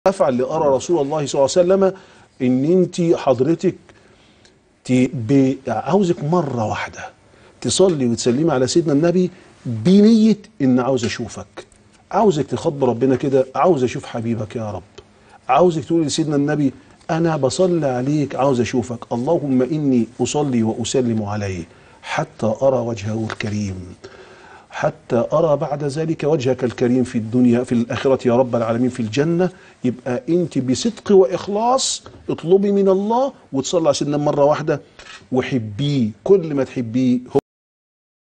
افعل لارى رسول الله صلى الله عليه وسلم ان انت حضرتك ت- ب- عاوزك مره واحده تصلي وتسلمي على سيدنا النبي بنيه ان عاوز اشوفك عاوزك تخاطب ربنا كده عاوز اشوف حبيبك يا رب عاوزك تقول لسيدنا النبي انا بصلي عليك عاوز اشوفك اللهم اني اصلي واسلم عليه حتى ارى وجهه الكريم حتى أرى بعد ذلك وجهك الكريم في الدنيا في الآخرة يا رب العالمين في الجنة يبقى أنت بصدق وإخلاص اطلبي من الله وتصلي على سيدنا مرة واحدة وحبيه كل ما تحبيه